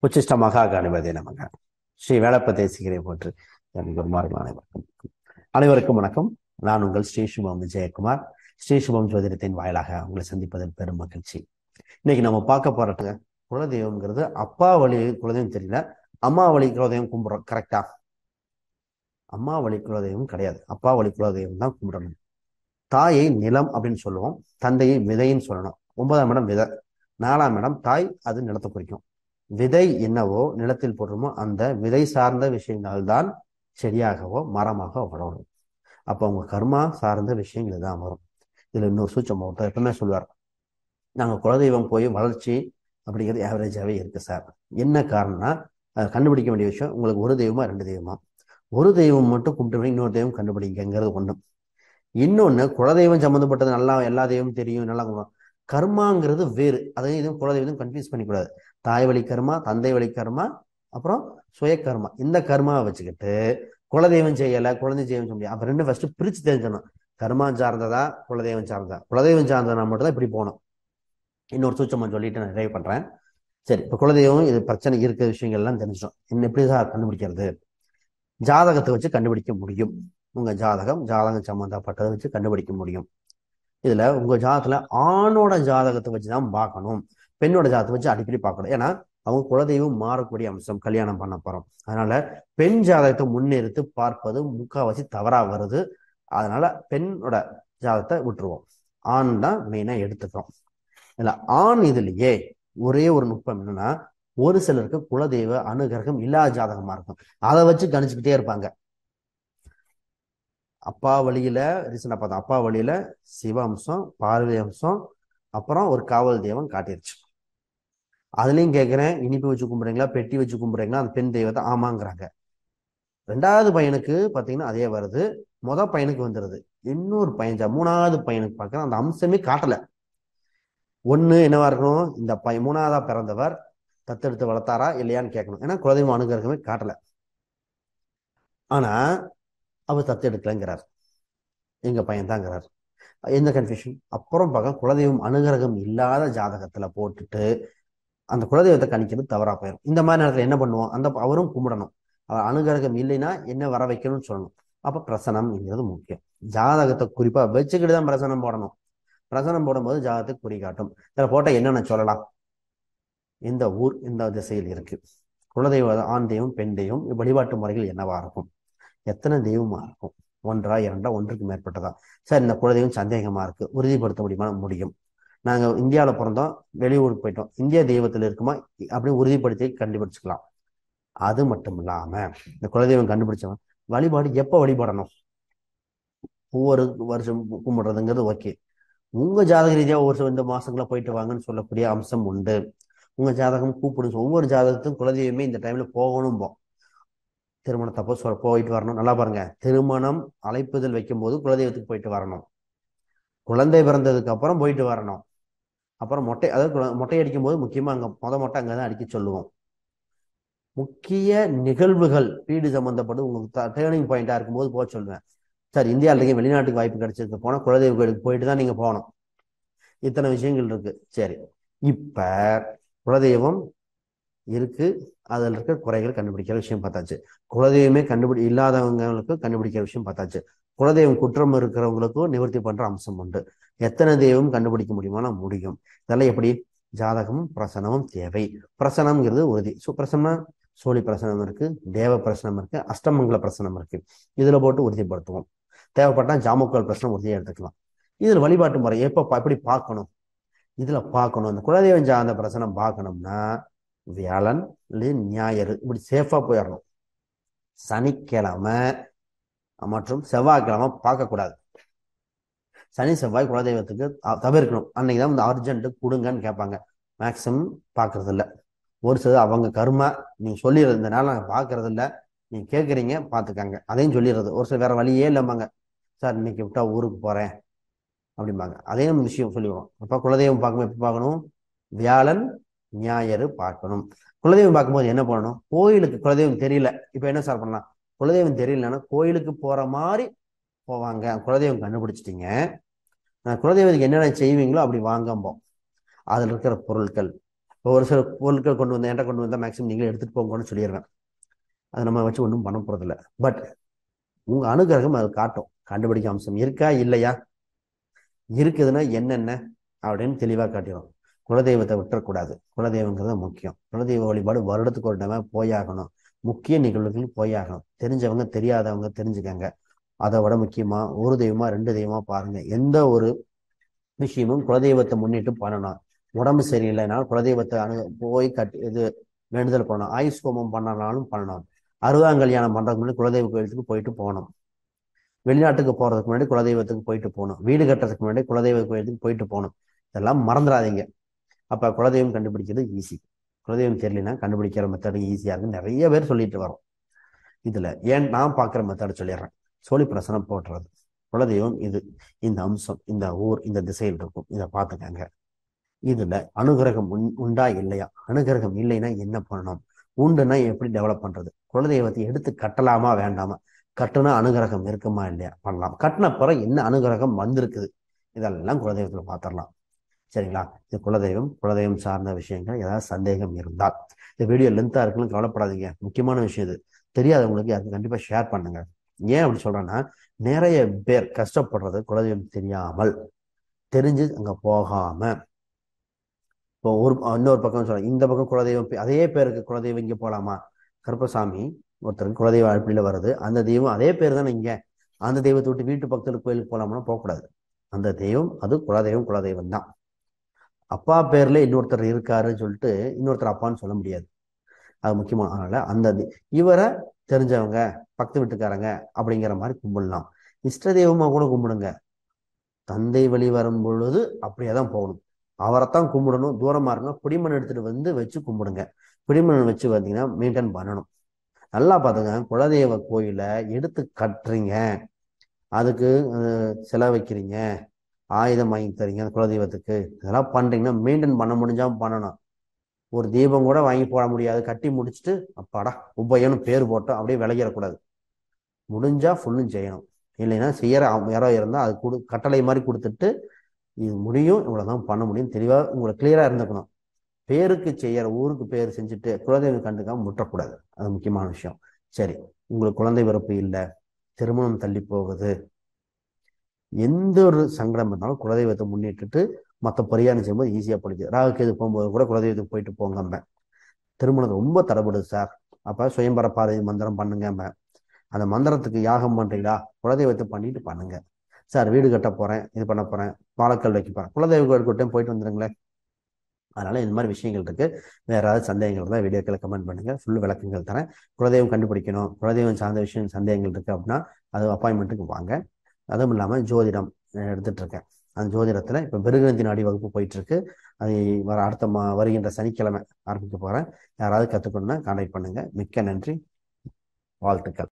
உச்சிஷ்ட மகா கணபதி நமக ஸ்ரீ வேலப்ப தேசிகரை போற்று என் குருமார்கள் அனைவருக்கும் அனைவருக்கும் வணக்கம் நான் உங்கள் ஸ்ரீ சுபம் விஜயகுமார் ஸ்ரீ சுபம் ஜோதிடத்தின் வாயிலாக உங்களை சந்திப்பதில் பெரும் மகிழ்ச்சி இன்னைக்கு நம்ம பார்க்க போறது குலதெய்வம்ங்கிறது அப்பா வழி குலதெய்வம் தெரியல அம்மா வழி குலதெய்வம் கும்பிடுறோம் கரெக்டா அம்மா வழி குலதெய்வம் கிடையாது அப்பா வழி குலதெய்வம் தான் கும்பிடணும் தாயை நிலம் அப்படின்னு சொல்லுவோம் தந்தையை விதைன்னு சொல்லணும் ஒன்பதாம் இடம் விதை நாலாம் இடம் தாய் அது நிலத்தை குறிக்கும் விதை என்னவோ நிலத்தில் போடுறோமோ அந்த விதை சார்ந்த விஷயங்கள் தான் செடியாகவோ மரமாக வளரும் அப்போ உங்க கர்மா சார்ந்த விஷயங்கள் தான் வரும் இதுல இன்னொரு சூச்சம் ஒருத்தர் எப்பவுமே சொல்லுவார் நாங்க குலதெய்வம் போய் வளர்ச்சி அப்படிங்கிறது ஆவரேஜாவே இருக்கு சார் என்ன காரணம்னா அதை கண்டுபிடிக்க வேண்டிய விஷயம் உங்களுக்கு ஒரு தெய்வமா ரெண்டு தெய்வமா ஒரு தெய்வம் மட்டும் கும்பிட்டு இன்னொரு தெய்வம் கண்டுபிடிங்கிறது ஒண்ணு இன்னொன்னு குலதெய்வம் சம்மந்தப்பட்டது நல்லா எல்லா தெய்வமும் தெரியும் நல்லா கும்பிடுவோம். கர்மாங்கிறது வேறு அதையும் இதுவும் குலதெய்வம் கன்ஃபியூஸ் பண்ணிக்கூடாது தாய் வழி கர்மா தந்தை வழி கர்மா அப்புறம் சுய கர்மா இந்த கர்மாவை வச்சுக்கிட்டு குலதெய்வம் செய்யல குழந்தை தெய்வம் செய்ய முடியும் அப்ப ரெண்டு ஃபர்ஸ்ட் பிரிச்சு தெரிஞ்சிடணும் கர்மா சார்ந்ததா குலதெய்வம் சார்ந்ததா குலதெய்வம் சார்ந்ததா மட்டும் தான் இப்படி போகணும் இன்னொரு சூச்சமா சொல்லிட்டு நான் நிறைவு பண்றேன் சரி இப்ப குலதெய்வம் இது பிரச்சனை இருக்கிற விஷயங்கள் எல்லாம் தெரிஞ்சிடும் இன்னும் எப்படி தான் கண்டுபிடிக்கிறது ஜாதகத்தை வச்சு கண்டுபிடிக்க முடியும் உங்க ஜாதகம் ஜாதகம் சம்பந்தப்பட்டதை வச்சு கண்டுபிடிக்க முடியும் இதுல உங்க ஜாதகத்துல ஆணோட ஜாதகத்தை வச்சு தான் பார்க்கணும் பெண்ணோட ஜாதகத்தை வச்சு அடிக்கடி பார்க்கணும் ஏன்னா அவங்க குலதெய்வம் மாறக்கூடிய அம்சம் கல்யாணம் பண்ண போறோம் அதனால பெண் ஜாதகத்தை முன்னிறுத்து பார்ப்பது முக்காவாசி தவறா வருது அதனால பெண்ணோட ஜாதகத்தை விட்டுருவோம் ஆண் தான் மெயினா எடுத்துக்கிறோம் இல்ல ஆண் இதுலயே ஒரே ஒரு நுட்பம் என்னன்னா ஒரு சிலருக்கு குலதெய்வ அனுகிரகம் இல்லாத ஜாதகமா இருக்கும் அதை வச்சு கணிச்சுக்கிட்டே இருப்பாங்க அப்பா வழியில ரீசெண்டா பார்த்தோம் அப்பா வழியில சிவ அம்சம் பார்வதி அம்சம் அப்புறம் ஒரு காவல் தெய்வம் காட்டிருச்சு அதுலயும் கேட்கிறேன் இனிப்பு வச்சு கும்பிடுறீங்களா பெட்டி வச்சு கும்பிடுறீங்களா அந்த பெண் தெய்வத்தை ஆமாங்கிறாங்க ரெண்டாவது பையனுக்கு பாத்தீங்கன்னா அதே வருது முத பையனுக்கு வந்துருது இன்னொரு பையன் ஜா- மூணாவது பையனுக்கு பார்க்கறேன் அந்த அம்சமே காட்டல ஒண்ணு என்னவா இருக்கணும் இந்த பையன் மூணாவதா பிறந்தவர் தத்தெடுத்து வளர்த்தாரா இல்லையான்னு கேட்கணும் ஏன்னா குலதெய்வம் அனுகிரகமே காட்டல ஆனா அவர் தத்தெடுக்கலைங்கிறார் எங்க பையன் தாங்கிறார் எந்த கன்ஃபியூஷன் அப்புறம் பார்க்க குலதெய்வம் அனுகிரகம் இல்லாத ஜாதகத்துல போட்டுட்டு அந்த குலதெய்வத்தை கணிக்கிறது தவறா போயிடும் இந்த மாதிரி நேரத்துல என்ன பண்ணுவோம் அந்த அவரும் கும்பிடணும் அவர் அனுகிரகம் இல்லைன்னா என்ன வர வைக்கணும்னு சொல்லணும் அப்ப பிரசனம்ங்கிறது முக்கியம் ஜாதகத்தை குறிப்பா வச்சுக்கிட்டு தான் பிரசனம் போடணும் பிரசனம் போடும்போது ஜாதகத்தை குறி காட்டும் இதில் போட்ட என்னென்ன சொல்லலாம் இந்த ஊர் இந்த திசையில் இருக்கு குலதெய்வ ஆண் தெய்வம் பெண் தெய்வம் வழிபாட்டு முறைகள் என்னவா இருக்கும் எத்தனை தெய்வமா இருக்கும் ஒன்றா இரண்டா ஒன்றுக்கு மேற்பட்டதா சார் இந்த குலதெய்வம் சந்தேகமா இருக்கு உறுதிப்படுத்த முடியுமா முடியும் நாங்க இந்தியாவில பிறந்தோம் வெளியூருக்கு போயிட்டோம் இந்திய தெய்வத்துல இருக்குமா அப்படின்னு உறுதிப்படுத்தி கண்டுபிடிச்சுக்கலாம் அது மட்டும் இல்லாம இந்த குலதெய்வம் கண்டுபிடிச்சவன் வழிபாடு எப்ப வழிபடணும் ஒவ்வொரு வருஷம் கும்பிடுறதுங்கிறது ஓகே உங்க ஜாதக ரீதியா ஒவ்வொரு இந்த மாசங்கள போயிட்டு வாங்கன்னு சொல்லக்கூடிய அம்சம் உண்டு உங்க ஜாதகம் கூப்பிடும் ஒவ்வொரு ஜாதகத்துக்கும் குலதெய்வமே இந்த டைம்ல போகணும் போ திருமணத்தப்போ சொல் போயிட்டு வரணும் நல்லா பாருங்க திருமணம் அழைப்புதல் வைக்கும் போது குலதெய்வத்துக்கு போயிட்டு வரணும் குழந்தை பிறந்ததுக்கு அப்புறம் போயிட்டு வரணும் அப்புறம் மொட்டை அதாவது குல- மொட்டை அடிக்கும் போது முக்கியமா அங்க முத மொட்டை அங்கதான் அடிக்க சொல்லுவோம் முக்கிய நிகழ்வுகள் வீடு சம்பந்தப்பட்டு உங்களுக்கு டேர்னிங் பாயிண்டா இருக்கும்போது போக சொல்லுவேன் சார் இந்தியாவில் இருக்க வெளிநாட்டுக்கு வாய்ப்பு கிடைச்சிருக்கு போனா குலதெய்வ கோயிலுக்கு போயிட்டு தான் நீங்க போகணும் இத்தனை விஷயங்கள் இருக்கு சரி இப்ப குலதெய்வம் இருக்கு அதுல இருக்க குறைகள் கண்டுபிடிக்கிற விஷயம் பார்த்தாச்சு குலதெய்வமே கண்டுபிடி இல்லாதவங்களுக்கு கண்டுபிடிக்கிற விஷயம் பார்த்தாச்சு குலதெய்வம் குற்றம் இருக்கிறவங்களுக்கும் நிவர்த்தி பண்ற அம்சம் உண்டு எத்தனை தெய்வம் கண்டுபிடிக்க முடியுமானா முடியும் இதெல்லாம் எப்படி ஜாதகமும் பிரசனமும் தேவை பிரசனம்ங்கிறது உறுதி ஸோ பிரசனம் சோழி பிரசனம் இருக்கு தேவ பிரசனம் இருக்கு அஷ்டமங்கல பிரசனம் இருக்கு இதுல போட்டு உறுதிப்படுத்துவோம் தேவைப்பட்டா ஜாமுக்கால் பிரசனம் உறுதியாக எடுத்துக்கலாம் இதுல வழிபாட்டு முறை எப்ப பா- எப்படி பார்க்கணும் இதுல பார்க்கணும் இந்த குலதெய்வம் சார்ந்த பிரசனம் பார்க்கணும்னா வியாழன் இல்லை ஞாயிறு இப்படி சேஃபா போயிடணும் சனிக்கிழமை மற்றும் செவ்வாய்க்கிழமை பார்க்கக்கூடாது சனி செவ்வாய் குலதெய்வத்துக்கு அ- தவிர்க்கணும் அன்னைக்கு தான் வந்து அர்ஜென்ட் கொடுங்கன்னு கேட்பாங்க மேக்சிமம் பார்க்கறது இல்ல ஒரு சில அவங்க கர்மா நீங்க சொல்லிடுறது இந்த நாள் நாங்கள் பார்க்கறது இல்ல நீங்க கேட்குறீங்க பார்த்துக்கங்க அதையும் சொல்லிடுறது ஒரு சில வேற வழியே இல்லைம்பாங்க சார் இன்னைக்கு விட்டா ஊருக்கு போறேன் அப்படிம்பாங்க அதையும் விஷயம் சொல்லிடுவோம் அப்ப குலதெய்வம் பார்க்கும்போது எப்படி பார்க்கணும் வியாழன் ஞாயிறு பார்க்கணும் குலதெய்வம் பார்க்கும்போது என்ன பண்ணணும் கோயிலுக்கு குலதெய்வம் தெரியல இப்ப என்ன சார் பண்ணலாம் குலதெய்வம் தெரியலன்னா கோயிலுக்கு போற மாதிரி போவாங்க குலதெய்வம் கண்டுபிடிச்சிட்டீங்க அஹ் குலதெய்வத்துக்கு என்னென்ன செய்வீங்களோ அப்படி வாங்கம்போம் அதுல இருக்கிற பொருட்கள் இப்போ ஒரு சில பொருட்கள் கொண்டு வந்து என்கிட்ட கொண்டு வந்தால் மேக்ஸிமம் நீங்களே எடுத்துகிட்டு போங்கன்னு சொல்லிடுவேன் அதை நம்ம வச்சு ஒன்றும் பண்ண போகிறதில்ல பட் உங்கள் அனுகிரகம் அது காட்டும் கண்டுபிடிக்க அம்சம் இருக்கா இல்லையா இருக்குதுன்னா என்னென்ன அப்படின்னு தெளிவாக காட்டிடும் குலதெய்வத்தை விட்டுறக்கூடாது குலதெய்வங்கிறது முக்கியம் குலதெய்வ வழிபாடு வருடத்துக்கு ஒரு தடவை போயாகணும் முக்கிய நிகழ்வுகள் போயாகணும் தெரிஞ்சவங்க தெரியாதவங்க தெரிஞ்சுக்கங்க அதை விட முக்கியமா ஒரு தெய்வமா ரெண்டு தெய்வமா பாருங்க எந்த ஒரு விஷயமும் குலதெய்வத்தை முன்னிட்டு பண்ணணும் உடம்பு சரியில்லைனாலும் குலதெய்வத்தை அணு போய் கட்டி இது வேண்டுதல் பண்ணணும் ஆயுஷ் ஹோமம் பண்ணனாலும் பண்ணணும் அறுபதாம் கல்யாணம் பண்றதுக்கு முன்னாடி குலதெய்வ கோயிலுக்கு போயிட்டு போகணும் வெளிநாட்டுக்கு போறதுக்கு முன்னாடி குலதெய்வத்துக்கு போயிட்டு போகணும் வீடு கட்டுறதுக்கு முன்னாடி குலதெய்வ கோயிலுக்கு போயிட்டு போகணும் இதெல்லாம் மறந்துடாதீங்க அப்ப குலதெய்வம் கண்டுபிடிக்கிறது ஈஸி குலதெய்வம் தெரியலனா கண்டுபிடிக்கிற மெத்தடு ஈஸியா இருக்கு நிறைய பேர் சொல்லிட்டு வரோம் இதுல ஏன் நான் பார்க்குற மெத்தட் சொல்லிடுறேன் சோழி பிரசனம் போட்டுறது குலதெய்வம் இது இந்த அம்சம் இந்த ஊர் இந்த திசையில் இருக்கும் இதை பார்த்துக்கங்க இதுல அனுகிரகம் உண் உண்டா இல்லையா அனுகிரகம் இல்லைன்னா என்ன பண்ணணும் உண்டுன்னா எப்படி டெவலப் பண்றது குலதெய்வத்தை எடுத்து கட்டலாமா வேண்டாமா கட்டுனா அனுகிரகம் இருக்குமா இல்லையா பண்ணலாம் கட்டின பிறகு என்ன அனுகிரகம் வந்திருக்குது இதெல்லாம் குலதெய்வத்துல பார்த்துடலாம் சரிங்களா இது குலதெய்வம் குலதெய்வம் சார்ந்த விஷயங்கள் ஏதாவது சந்தேகம் இருந்தால் இந்த வீடியோ லென்த்தா இருக்குன்னு கவலைப்படாதீங்க முக்கியமான விஷயம் இது தெரியாதவங்களுக்கு அது கண்டிப்பா ஷேர் பண்ணுங்க ஏன் அப்படி சொல்றேன்னா நிறைய பேர் கஷ்டப்படுறது குலதெய்வம் தெரியாமல் தெரிஞ்சு அங்க போகாம இப்போ ஒரு இன்னொரு பக்கம் சொல்றேன் இந்த பக்கம் குலதெய்வம் பே- அதே பேருக்கு குலதெய்வம் இங்க போலாமா கருப்பசாமி ஒருத்தருக்கு குலதெய்வ அழைப்பில வருது அந்த தெய்வம் அதே பேர் தானே இங்க அந்த தெய்வத்தை விட்டு வீட்டு பக்கத்துல கோயிலுக்கு போலாம்னா போகக்கூடாது அந்த தெய்வம் அது குலதெய்வம் குலதெய்வம் தான் அப்பா பேர்ல இன்னொருத்தர் இருக்காருன்னு சொல்லிட்டு இன்னொருத்தர் அப்பான்னு சொல்ல முடியாது அது முக்கியமான அதனால அந்த தெ- இவரை தெரிஞ்சவங்க பக்கத்து வீட்டுக்காரங்க அப்படிங்கிற மாதிரி கும்பிடலாம் இஷ்ட தெய்வமா கூட கும்பிடுங்க தந்தை வழி வரும் பொழுது அப்படியே தான் போகணும் அவரைத்தான் கும்பிடணும் தூரமா இருந்தா பிடிமண் எடுத்துட்டு வந்து வச்சு கும்பிடுங்க பிடிமண் வச்சு வந்தீங்கன்னா மெயின்டைன் பண்ணணும் நல்லா பார்த்துங்க குலதெய்வ கோயில எடுத்து கட்டுறீங்க அதுக்கு அஹ், செலவு வைக்கிறீங்க ஆயுதம் வாங்கி தரீங்க அந்த குலதெய்வத்துக்கு இதெல்லாம் பண்றீங்கன்னா மெயின்டைன் பண்ண முடிஞ்சா பண்ணணும் ஒரு தீபம் கூட வாங்கி போட முடியாது கட்டி முடிச்சுட்டு அப்பாடா உபயம்னு பேர் போட்டோம் அப்படியே விளையிடக்கூடாது முடிஞ்சா ஃபுல்லும் செய்யணும் இல்லைன்னா செய்யற அவ- யாரோ இருந்தால் அது கொடு கட்டளை மாதிரி கொடுத்துட்டு இது முடியும் இவ்வளவுதான் பண்ண முடியும் தெளிவா உங்களுக்கு கிளியரா இருந்துக்கணும் பேருக்கு செய்யற ஊருக்கு பேர் செஞ்சுட்டு குலதெய்வம் கண்டுக்காம முட்டக்கூடாது அது முக்கியமான விஷயம் சரி உங்களுக்கு குழந்தை பிறப்பு இல்லை திருமணம் தள்ளி போகுது எந்த ஒரு சங்கடம் இருந்தாலும் குலதெய்வத்தை முன்னிட்டுட்டு மற்ற பரிகாரம் செய்யும்போது ஈஸியாக படிக்குது ராகுக்கு இது போகும்போது கூட குலதெய்வத்துக்கு போயிட்டு போங்கம்ப திருமணம் ரொம்ப தடைபடுது சார் அப்ப சுயம்பர பாதை மந்திரம் பண்ணுங்கம்ப அந்த மந்திரத்துக்கு யாகம் பண்றீங்களா குலதெய்வத்தை பண்ணிட்டு பண்ணுங்க சார் வீடு கட்ட போறேன் இது பண்ண போறேன் பாலக்கல் வைக்க போறேன் குலதெய்வ கோயில் கூட்டம் போயிட்டு வந்துருங்களேன் அதனால இந்த மாதிரி விஷயங்கள் இருக்கு வேற ஏதாவது சந்தேகங்கள் இருந்தால் வீடியோக்களை கமெண்ட் பண்ணுங்க ஃபுல் விளக்கங்கள் தரேன் குலதெய்வம் கண்டுபிடிக்கணும் குலதெய்வம் சார்ந்த விஷயம் சந்தேகங்கள் இருக்கு அப்படின்னா அது அப்பாயின்மெண்ட்டுக்கு வாங்க அதுவும் இல்லாமல் ஜோதிடம் அஹ் எடுத்துட்டு இருக்கேன் அந்த ஜோதிடத்தில் இப்போ பெருகிருந்தி நாடி வகுப்பு போயிட்டு இருக்கு அது வர அடுத்த மா வருகின்ற சனிக்கிழமை ஆரம்பிக்க போறேன் யாராவது கற்றுக்கணுன்னா கான்டாக்ட் பண்ணுங்க மிக்க நன்றி வாழ்த்துக்கள்